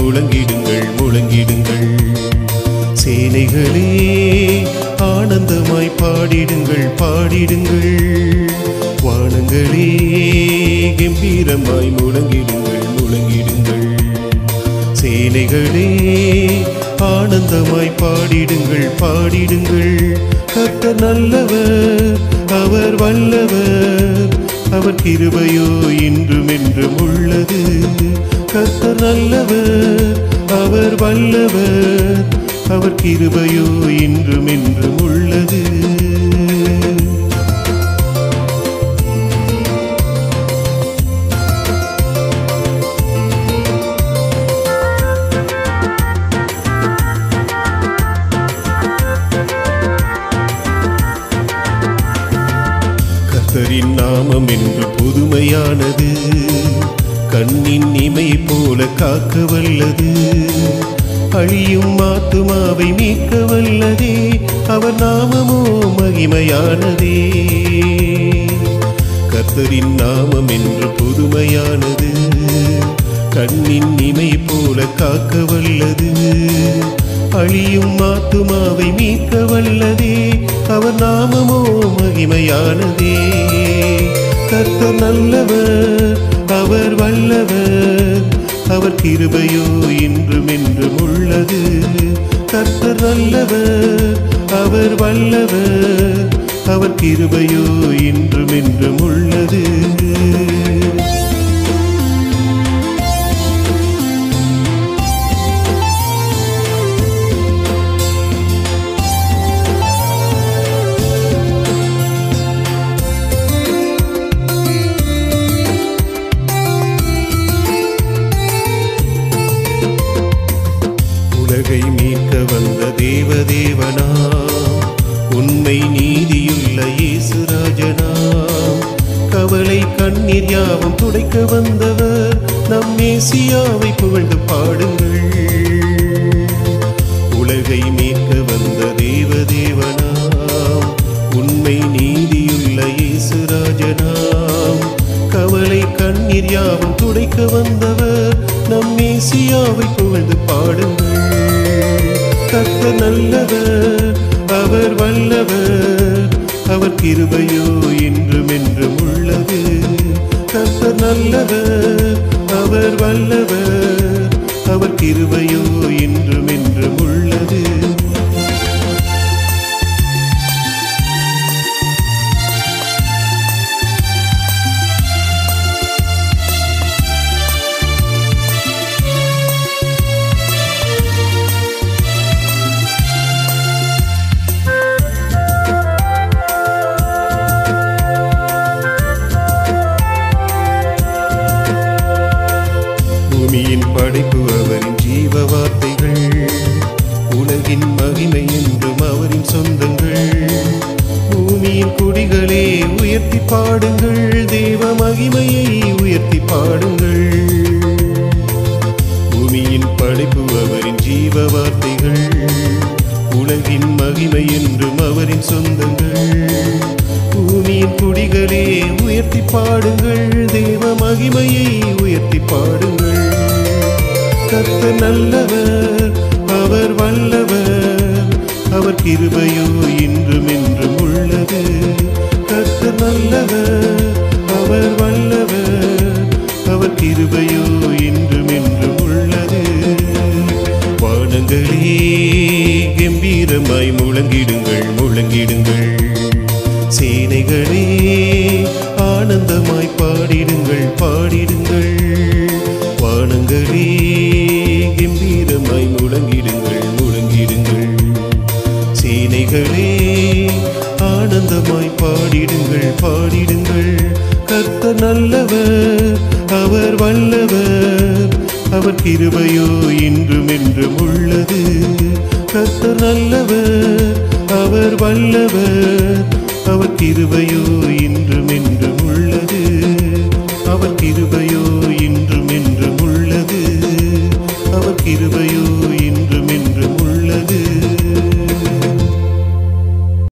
முழங்கிடுங்கள் முழங்கிடுங்கள் சேனைகளே ஆனந்தமாய் பாடிடுங்கள் பாடிடுங்கள் வானங்களே கம்பீரமாய் முழங்கிடுங்கள் முழங்கிடுங்கள் சேனைகளே ஆனந்தமாய் பாடிடுங்கள் பாடிடுங்கள் கர்த்தர் நல்லவர் அவர் வல்லவர் அவர் கிருபையோ இன்றும் என்றும் உள்ளது கர்த்தர் நல்லவர் அவர் வல்லவர் அவர் கிருபையோ இன்றும் என்றும் உள்ளது கர்த்தரின் நாமம் என்று புதுமையானது கண்ணின் இமை போல காக்க வல்லது அழியும் ஆத்துமாவை மீட்க வல்லதே அவர் நாமமோ மகிமையானதே கர்த்தரின் நாமம் என்று புதுமையானது கண்ணின் இமை போல காக்க வல்லது அழியும் ஆத்துமாவை மீட்க வல்லதே அவர் நாமமோ மகிமையானதே கர்த்தர் நல்லவர் அவர் வல்லவர் அவர் கிருபையோ இன்றும் என்றும் உள்ளது கர்த்தர் நல்லவர் அவர் வல்லவர் அவர் கிருபையோ இன்றும் என்றும் உள்ளது உலகை மீட்க வந்த தேவதேவனா உண்மை நீதியுள்ள இயேசுராஜனா கவலை கண்ணீர் யாவும் துடைக்க வந்தவர் நம் மேசியாவை புகழ்ந்து பாடுங்கள் உலகை மீட்க வந்த தேவதேவனாம் உண்மை நீதியுள்ள இயேசுராஜனாம் கவலை கண்ணீர் யாவும் துடைக்க வந்தவர் நம் மேசியாவை புகழ்ந்து பாடுங்கள் கர்த்தர் நல்லவர் அவர் வல்லவர் அவர் கிருபையோ இன்றும் என்றும் உள்ளது கர்த்தர் நல்லவர் அவர் வல்லவர் அவர் கிருபையோ இன்றும் என்றும் உள்ளது பூமியின் படைப்பு அவரின் ஜீவ வார்த்தைகள் உலகின் மகிமை என்றும் அவரின் சொந்தங்கள் பூமியின் குடிகளே உயர்த்தி பாடுங்கள் தேவ மகிமையை உயர்த்தி பாடுங்கள் பூமியின் படைப்பு அவரின் ஜீவ வார்த்தைகள் உலகின் மகிமை என்றும் அவரின் சொந்தங்கள் பூமியின் குடிகளே உயர்த்தி பாடுங்கள் தேவ மகிமையை உயர்த்தி பாடுங்கள் கர்த்தர் நல்லவர் அவர் வல்லவர் அவர் கிருபையோ இன்றும் என்றும் உள்ளது கர்த்தர் நல்லவர் அவர் வல்லவர் அவர் கிருபையோ இன்றும் என்றும் உள்ளது வானங்களே கம்பீரமாய் முழங்கிடுங்கள் முழங்கிடுங்கள் சேனைகளே ஆனந்தமாய் பாடிடுங்கள் பாடிடுங்கள் வானங்களே கம்பீரமாய் முழங்கிடுங்கள் முழங்கிடுங்கள் சேனைகளே ஆனந்தமாய் பாடிடுங்கள் பாடிடுங்கள் கர்த்தர் நல்லவர் அவர் வல்லவர் அவர் கிருபையோ இன்றும் என்றும் உள்ளது கர்த்தர் நல்லவர் அவர் வல்லவர் அவர் கிருபையோ இன்றும்